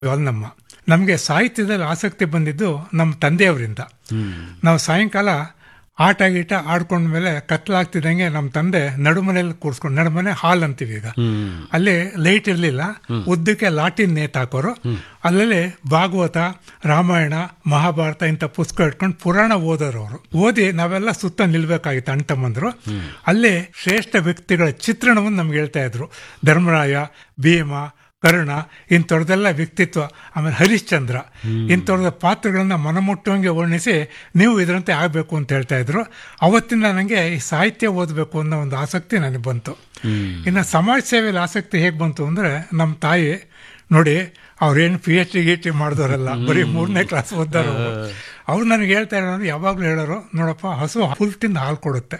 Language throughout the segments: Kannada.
ನಮ್ಮ ನಮಗೆ ಸಾಹಿತ್ಯದಲ್ಲಿ ಆಸಕ್ತಿ ಬಂದಿದ್ದು ನಮ್ಮ ತಂದೆಯವರಿಂದ ನಾವು ಸಾಯಂಕಾಲ ಆಟ ಗೀಟ ಆಡ್ಕೊಂಡ್ಮೇಲೆ ಕತ್ಲಾಗ್ತಿದ್ದಂಗೆ ನಮ್ಮ ತಂದೆ ನಡುಮನೆಯಲ್ಲಿ ಕೂರಿಸ್ಕೊಂಡು ನಡುಮನೆ ಹಾಲ್ ಅಂತೀವಿ ಈಗ ಅಲ್ಲಿ ಲೈಟ್ ಇರಲಿಲ್ಲ ಉದ್ದಕ್ಕೆ ಲಾಟಿನ್ ನೇತ್ ಹಾಕೋರು ಅಲ್ಲಲ್ಲಿ ಭಾಗವತ ರಾಮಾಯಣ ಮಹಾಭಾರತ ಇಂಥ ಪುಸ್ತಕ ಇಟ್ಕೊಂಡು ಪುರಾಣ ಓದೋರು ಅವರು ಓದಿ ನಾವೆಲ್ಲ ಸುತ್ತ ನಿಲ್ಬೇಕಾಗಿತ್ತು ಅಣ್ಣ ತಮ್ಮಂದ್ರು ಅಲ್ಲಿ ಶ್ರೇಷ್ಠ ವ್ಯಕ್ತಿಗಳ ಚಿತ್ರಣವನ್ನು ನಮ್ಗೆ ಹೇಳ್ತಾ ಇದ್ರು ಧರ್ಮರಾಯ ಭೀಮ ಕರ್ಣ ಇಂಥವ್ರದ್ದೆಲ್ಲ ವ್ಯಕ್ತಿತ್ವ ಆಮೇಲೆ ಹರಿಶ್ಚಂದ್ರ ಇಂಥವ್ರದ ಪಾತ್ರಗಳನ್ನ ಮನಮುಟ್ಟುವಂಗೆ ವರ್ಣಿಸಿ ನೀವು ಇದರಂತೆ ಆಗಬೇಕು ಅಂತ ಹೇಳ್ತಾ ಇದ್ರು ಅವತ್ತಿಂದ ನನಗೆ ಈ ಸಾಹಿತ್ಯ ಓದಬೇಕು ಅನ್ನೋ ಒಂದು ಆಸಕ್ತಿ ನನಗೆ ಬಂತು ಇನ್ನು ಸಮಾಜ ಸೇವೆಯಲ್ಲಿ ಆಸಕ್ತಿ ಹೇಗೆ ಬಂತು ಅಂದರೆ ನಮ್ಮ ತಾಯಿ ನೋಡಿ ಅವ್ರೇನು ಪಿ ಎಚ್ ಡಿ ಗಿ ಟಿ ಮಾಡಿದವರಲ್ಲ ಬರೀ ಮೂರನೇ ಕ್ಲಾಸ್ ಓದ್ದಾರು ಅವ್ರು ನನಗೆ ಹೇಳ್ತಾ ಇರೋದು ಯಾವಾಗಲೂ ಹೇಳೋರು ನೋಡಪ್ಪ ಹಸು ಹುಲ್ ತಿಂದು ಹಾಲು ಕೊಡುತ್ತೆ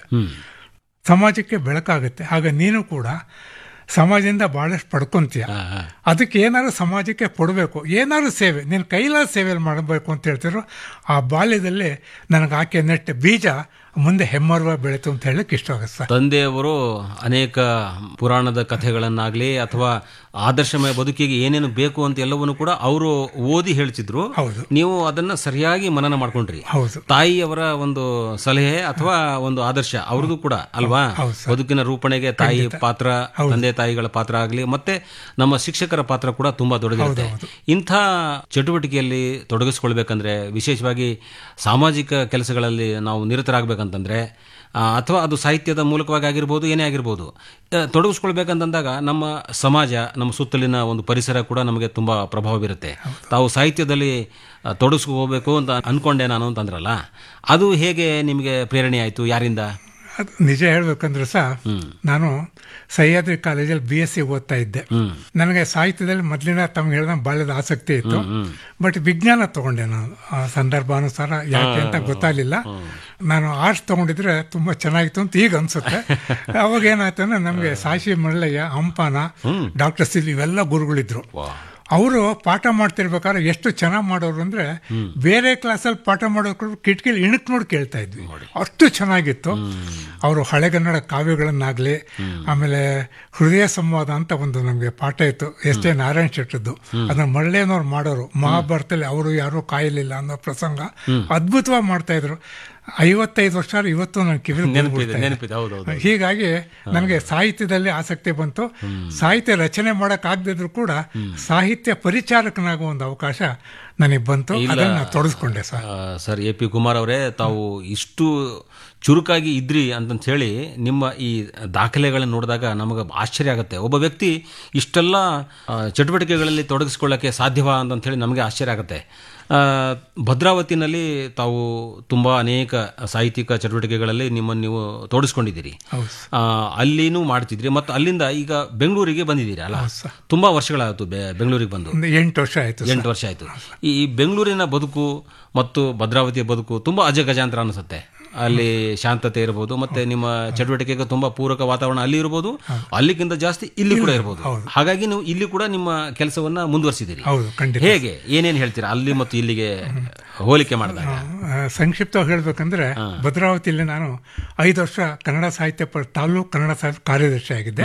ಸಮಾಜಕ್ಕೆ ಬೆಳಕಾಗುತ್ತೆ ಆಗ ನೀನು ಕೂಡ ಸಮಾಜದಿಂದ ಭಾಳಷ್ಟು ಪಡ್ಕೊಂತೀಯ ಅದಕ್ಕೆ ಏನಾದ್ರು ಸಮಾಜಕ್ಕೆ ಕೊಡಬೇಕು ಏನಾದ್ರು ಸೇವೆ ನಿನ್ನ ಕೈಲಾದ ಸೇವೆಯಲ್ಲಿ ಮಾಡಬೇಕು ಅಂತ ಹೇಳ್ತಿದ್ರು ಆ ಬಾಲ್ಯದಲ್ಲಿ ನನಗೆ ಆಕೆ ನೆಟ್ಟ ಬೀಜ ಮುಂದೆ ಹೆಮ್ಮರವ ಬೆಳೀತು ಅಂತ ಹೇಳಕ್ಕೆ ಇಷ್ಟ ಆಗುತ್ತೆ ಸರ್ ತಂದೆಯವರು ಅನೇಕ ಪುರಾಣದ ಕಥೆಗಳನ್ನಾಗ್ಲಿ ಅಥವಾ ಆದರ್ಶಮಯ ಬದುಕಿಗೆ ಏನೇನು ಬೇಕು ಅಂತ ಎಲ್ಲವನ್ನು ಕೂಡ ಅವರು ಓದಿ ಹೇಳ್ತಿದ್ರು ಹೌದು. ನೀವು ಅದನ್ನ ಸರಿಯಾಗಿ ಮನನ ಮಾಡ್ಕೊಂಡ್ರಿ ಹೌದು ತಾಯಿಯವರ ಒಂದು ಸಲಹೆ ಅಥವಾ ಒಂದು ಆದರ್ಶ ಅವ್ರದ್ದು ಕೂಡ ಅಲ್ವಾ ಹೌದು ಬದುಕಿನ ರೂಪಣೆಗೆ ತಾಯಿ ಪಾತ್ರ ತಂದೆ ತಾಯಿಗಳ ಪಾತ್ರ ಆಗಲಿ ಮತ್ತೆ ನಮ್ಮ ಶಿಕ್ಷಕರ ಪಾತ್ರ ಕೂಡ ತುಂಬಾ ದೊಡ್ಡದಿರುತ್ತೆ ಇಂಥ ಚಟುವಟಿಕೆಯಲ್ಲಿ ತೊಡಗಿಸ್ಕೊಳ್ಬೇಕಂದ್ರೆ ವಿಶೇಷವಾಗಿ ಸಾಮಾಜಿಕ ಕೆಲಸಗಳಲ್ಲಿ ನಾವು ನಿರತರಾಗಬೇಕಂತಂದ್ರೆ ಆ, ಅಥವಾ ಅದು ಸಾಹಿತ್ಯದ ಮೂಲಕವಾಗಿ ಆಗಿರ್ಬೋದು ಏನೇ ಆಗಿರ್ಬೋದು ಆ, ತೊಡಗಿಸ್ಕೊಳ್ಬೇಕಂತಂದಾಗ ನಮ್ಮ ಸಮಾಜ ನಮ್ಮ ಸುತ್ತಲಿನ ಒಂದು ಪರಿಸರ ಕೂಡ ನಮಗೆ ತುಂಬಾ ಪ್ರಭಾವ ಬೀರುತ್ತೆ ತಾವು ಸಾಹಿತ್ಯದಲ್ಲಿ ಆ, ತೊಡಗಿಸ್ಕೋಬೇಕು ಅಂತ ಅನ್ಕೊಂಡೆ ನಾನು ಅಂತಂದ್ರಲ್ಲ ಅದು ಹೇಗೆ ನಿಮಗೆ ಪ್ರೇರಣೆ ಆಯಿತು ಯಾರಿಂದ ಅದು ನಿಜ ಹೇಳ್ಬೇಕಂದ್ರೆ ಸಹ ನಾನು ಸಹ್ಯಾದ್ರಿ ಕಾಲೇಜಲ್ಲಿ ಬಿ ಎಸ್ ಸಿ ಓದ್ತಾ ಇದ್ದೆ ನನಗೆ ಸಾಹಿತ್ಯದಲ್ಲಿ ಮೊದಲಿನ ತಮ್ಗೆ ಹೇಳಿದ ಬಾಲ್ಯದ ಆಸಕ್ತಿ ಇತ್ತು ಬಟ್ ವಿಜ್ಞಾನ ತಗೊಂಡೆ ನಾನು ಆ ಸಂದರ್ಭಾನುಸಾರ ಯಾಕೆ ಅಂತ ಗೊತ್ತಾಗಲಿಲ್ಲ ನಾನು ಆರ್ಟ್ಸ್ ತಗೊಂಡಿದ್ರೆ ತುಂಬಾ ಚೆನ್ನಾಗಿತ್ತು ಅಂತ ಈಗ ಅನ್ಸುತ್ತೆ ಅವಾಗ ಏನಾಯ್ತು ಅಂದ್ರೆ ನಮಗೆ ಸಾಶಿ ಮಳ್ಳಯ್ಯ ಹಂಪಾನ ಡಾಕ್ಟರ್ ಸಿಲ್ ಇವೆಲ್ಲ ಗುರುಗಳಿದ್ರು ಅವರು ಪಾಠ ಮಾಡ್ತಿರ್ಬೇಕಾದ್ರೆ ಎಷ್ಟು ಚೆನ್ನಾಗಿ ಮಾಡೋರು ಅಂದ್ರೆ ಬೇರೆ ಕ್ಲಾಸಲ್ಲಿ ಪಾಠ ಮಾಡೋರು ಕಿಟಕಿಲಿ ಇಣಕ್ ನೋಡಿ ಕೇಳ್ತಾ ಇದ್ವಿ ಅಷ್ಟು ಚೆನ್ನಾಗಿತ್ತು ಅವರು ಹಳೆಗನ್ನಡ ಕಾವ್ಯಗಳನ್ನಾಗ್ಲಿ ಆಮೇಲೆ ಹೃದಯ ಸಂವಾದ ಅಂತ ಒಂದು ನಮಗೆ ಪಾಠ ಇತ್ತು ಎಸ್ ಜೆ ನಾರಾಯಣ ಶೆಟ್ಟದ್ದು ಅದನ್ನ ಮಳ್ಳೆನವ್ರು ಮಾಡೋರು ಮಹಾಭಾರತದಲ್ಲಿ ಅವರು ಯಾರೂ ಕಾಯಲಿಲ್ಲ ಅನ್ನೋ ಪ್ರಸಂಗ ಅದ್ಭುತವಾಗಿ ಮಾಡ್ತಾ ಇದ್ರು ಐವತ್ತೈದು ವರ್ಷ ಆದ್ರೂ ಇವತ್ತು ನನ್ನ ಕಿವಿ ನೆನಪಿದೆ ನೆನಪಿದೆ ಹೌದೌದು ಹೀಗಾಗಿ ನನಗೆ ಸಾಹಿತ್ಯದಲ್ಲಿ ಆಸಕ್ತಿ ಬಂತು ಸಾಹಿತ್ಯ ರಚನೆ ಮಾಡಕ್ ಆಗದಿದ್ರು ಕೂಡ ಸಾಹಿತ್ಯ ಪರಿಚಾರಕನಾಗುವ ಒಂದು ಅವಕಾಶ ನನಗೆ ಬಂತು ಅದನ್ನ ನಾನು ತೊಡಗಿಸ್ಕೊಂಡೆ ಸರ್ ಆ, ಸರ್ ಎ ಪಿ ಕುಮಾರ್ ಅವರೇ ತಾವು ಇಷ್ಟು ಚುರುಕಾಗಿ ಇದ್ರಿ ಅಂತಂತ ಹೇಳಿ ನಿಮ್ಮ ಈ ದಾಖಲೆಗಳನ್ನು ನೋಡಿದಾಗ ನಮಗೆ ಆಶ್ಚರ್ಯ ಆಗುತ್ತೆ ಒಬ್ಬ ವ್ಯಕ್ತಿ ಇಷ್ಟೆಲ್ಲ ಆ, ಚಟುವಟಿಕೆಗಳಲ್ಲಿ ತೊಡಗಿಸ್ಕೊಳ್ಳೋಕ್ಕೆ ಸಾಧ್ಯವಾ ಅಂತಂತ ಹೇಳಿ ನಮಗೆ ಆಶ್ಚರ್ಯ ಆಗುತ್ತೆ ಆ, ಭದ್ರಾವತಿನಲ್ಲಿ ತಾವು ತುಂಬ ಅನೇಕ ಸಾಹಿತ್ಯಿಕ ಚಟುವಟಿಕೆಗಳಲ್ಲಿ ನಿಮ್ಮನ್ನು ನೀವು ತೋಡಿಸ್ಕೊಂಡಿದ್ದೀರಿ ಹೌದು ಆ, ಅಲ್ಲಿನೂ ಮಾಡ್ತಿದ್ರಿ ಮತ್ತು ಅಲ್ಲಿಂದ ಈಗ ಬೆಂಗಳೂರಿಗೆ ಬಂದಿದ್ದೀರಿ ಅಲ್ಲ ತುಂಬಾ ವರ್ಷಗಳಾಯಿತು ಬೆಂಗಳೂರಿಗೆ ಬಂದು ಒಂದು ಎಂಟು ವರ್ಷ ಆಯ್ತು ಎಂಟು ವರ್ಷ ಆಯ್ತು ಈ ಬೆಂಗಳೂರಿನ ಬದುಕು ಮತ್ತು ಭದ್ರಾವತಿಯ ಬದುಕು ತುಂಬಾ ಅಜಗಜಾಂತರ ಅನಿಸುತ್ತೆ ಅಲ್ಲಿ ಶಾಂತತೆ ಇರಬಹುದು ಮತ್ತೆ ನಿಮ್ಮ ಚಟುವಟಿಕೆಗೆ ತುಂಬಾ ಪೂರಕ ವಾತಾವರಣ ಅಲ್ಲಿ ಇರಬಹುದು ಅಲ್ಲಿಗಿಂತ ಜಾಸ್ತಿ ಇಲ್ಲಿ ಕೂಡ ಇರಬಹುದು ಹಾಗಾಗಿ ನೀವು ಇಲ್ಲಿ ಕೂಡ ನಿಮ್ಮ ಕೆಲಸವನ್ನ ಮುಂದುವರಿಸಿದ್ದೀರಿ ಹೌದು ಖಂಡಿತ ಹೇಗೆ ಏನೇನು ಹೇಳ್ತೀರಾ ಅಲ್ಲಿ ಮತ್ತು ಇಲ್ಲಿಗೆ ಹೋಲಿಕೆ ಮಾಡಿದಾಗ ಆ, ಸಂಕ್ಷಿಪ್ತವಾಗಿ ಹೇಳ್ಬೇಕಂದ್ರೆ ಭದ್ರಾವತಿಯಲ್ಲಿ ನಾನು ಐದು ವರ್ಷ ಕನ್ನಡ ಸಾಹಿತ್ಯ ಪ ತಾಲೂಕು ಕನ್ನಡ ಸಾಹಿತ್ಯ ಕಾರ್ಯದರ್ಶಿ ಆಗಿದ್ದೆ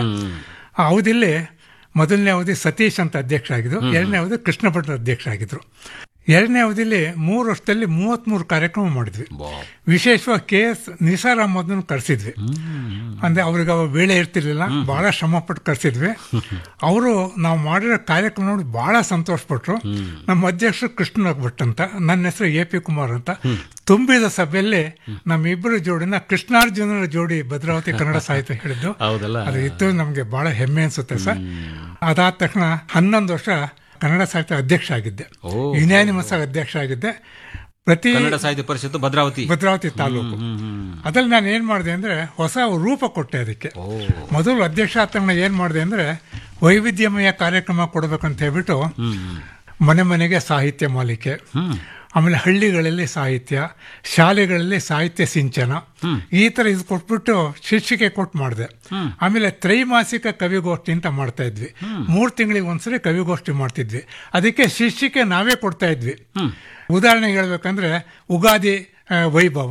ಆ ಅವಧಿಯಲ್ಲಿ ಮೊದಲನೇ ಅವಧಿ ಸತೀಶ್ ಅಂತ ಅಧ್ಯಕ್ಷ ಆಗಿದ್ದು ಎರಡನೇ ಅವಧಿ ಕೃಷ್ಣ ಭಟ್ರ ಅಧ್ಯಕ್ಷ ಆಗಿದ್ರು ಎರಡನೇ ಅವಧಿಯಲ್ಲಿ ಮೂರು ವರ್ಷದಲ್ಲಿ ಮೂವತ್ಮೂರು ಕಾರ್ಯಕ್ರಮ ಮಾಡಿದ್ವಿ ವಿಶೇಷವಾಗಿ ಕೆ ಎಸ್ ನಿಸಾರ್ ಅಹಮದ್ನ ಕರೆಸಿದ್ವಿ ಅಂದ್ರೆ ಅವ್ರಿಗೆ ಅವಾಗ ವೇಳೆ ಇರ್ತಿರ್ಲಿಲ್ಲ ಬಹಳ ಶ್ರಮ ಪಟ್ಟು ಕರೆಸಿದ್ವಿ ಅವರು ನಾವು ಮಾಡಿರೋ ಕಾರ್ಯಕ್ರಮ ನೋಡಿ ಬಹಳ ಸಂತೋಷಪಟ್ರು ನಮ್ಮ ಅಧ್ಯಕ್ಷರು ಕೃಷ್ಣ ಭಟ್ ಅಂತ ನನ್ನ ಹೆಸರು ಎ ಪಿ ಕುಮಾರ್ ಅಂತ ತುಂಬಿದ ಸಭೆಯಲ್ಲಿ ನಮ್ಮಿಬ್ಬರು ಜೋಡಿನ ಕೃಷ್ಣಾರ್ಜುನರ ಜೋಡಿ ಭದ್ರಾವತಿ ಕನ್ನಡ ಸಾಹಿತ್ಯ ಹೇಳಿದ್ದು ಹೌದಲ್ಲ ಅದು ಇತ್ತು ನಮಗೆ ಬಹಳ ಹೆಮ್ಮೆ ಅನ್ಸುತ್ತೆ ಸರ್ ಅದಾದ ತಕ್ಷಣ ಹನ್ನೊಂದು ವರ್ಷ ಕನ್ನಡ ಸಾಹಿತ್ಯ ಅಧ್ಯಕ್ಷ ಆಗಿದ್ದೆ ಓ. ಯುನಾನಿಮಸ್ ಅಧ್ಯಕ್ಷ ಆಗಿದ್ದೆ ಪ್ರತಿ ಕನ್ನಡ ಸಾಹಿತ್ಯ ಪರಿಷತ್ತು ಭದ್ರಾವತಿ ಭದ್ರಾವತಿ ತಾಲೂಕು ಹ್ಮ್, ಹ್ಮ್. ಅದ್ರಲ್ಲಿ ನಾನು ಏನ್ ಮಾಡಿದೆ ಅಂದ್ರೆ ಹೊಸ ರೂಪ ಕೊಟ್ಟೆ ಅದಕ್ಕೆ ಓ ಮೊದಲು ಅಧ್ಯಕ್ಷ ಆದ ತಕ್ಷಣ ಏನ್ ಮಾಡಿದೆ ಅಂದ್ರೆ ವೈವಿಧ್ಯಮಯ ಕಾರ್ಯಕ್ರಮ ಕೊಡ್ಬೇಕಂತ ಹೇಳ್ಬಿಟ್ಟು ಹ್ಮ್ ಹ್ಮ್. ಮನೆ ಮನೆಗೆ ಸಾಹಿತ್ಯ ಮಾಲಿಕೆ ಆಮೇಲೆ ಹಳ್ಳಿಗಳಲ್ಲಿ ಸಾಹಿತ್ಯ ಶಾಲೆಗಳಲ್ಲಿ ಸಾಹಿತ್ಯ ಸಿಂಚನ ಈ ತರ ಇದು ಕೊಟ್ಬಿಟ್ಟು ಶೀರ್ಷಿಕೆ ಕೊಟ್ಟು ಮಾಡಿದೆ ಆಮೇಲೆ ತ್ರೈಮಾಸಿಕ ಕವಿಗೋಷ್ಠಿ ಅಂತ ಮಾಡ್ತಾ ಇದ್ವಿ ಮೂರ್ ತಿಂಗಳಿಗೆ ಒಂದ್ಸರಿ ಕವಿಗೋಷ್ಠಿ ಮಾಡ್ತಿದ್ವಿ ಅದಕ್ಕೆ ಶೀರ್ಷಿಕೆ ನಾವೇ ಕೊಡ್ತಾ ಇದ್ವಿ ಉದಾಹರಣೆಗೆ ಹೇಳ್ಬೇಕಂದ್ರೆ ಉಗಾದಿ ಆ, ವೈಭವ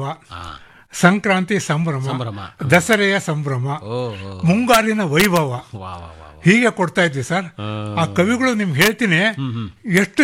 ಸಂಕ್ರಾಂತಿ ಸಂಭ್ರಮ ಸಂಭ್ರಮ. ದಸರೆಯ ಸಂಭ್ರಮ ಓ ಓ. ಮುಂಗಾರಿನ ವೈಭವ ವಾ ವಾ ವಾ ಹೀಗೆ ಕೊಡ್ತಾ ಇದ್ವಿ ಸರ್ ಆ ಕವಿಗಳು ನಿಮ್ಗೆ ಹೇಳ್ತೀನಿ ಎಷ್ಟು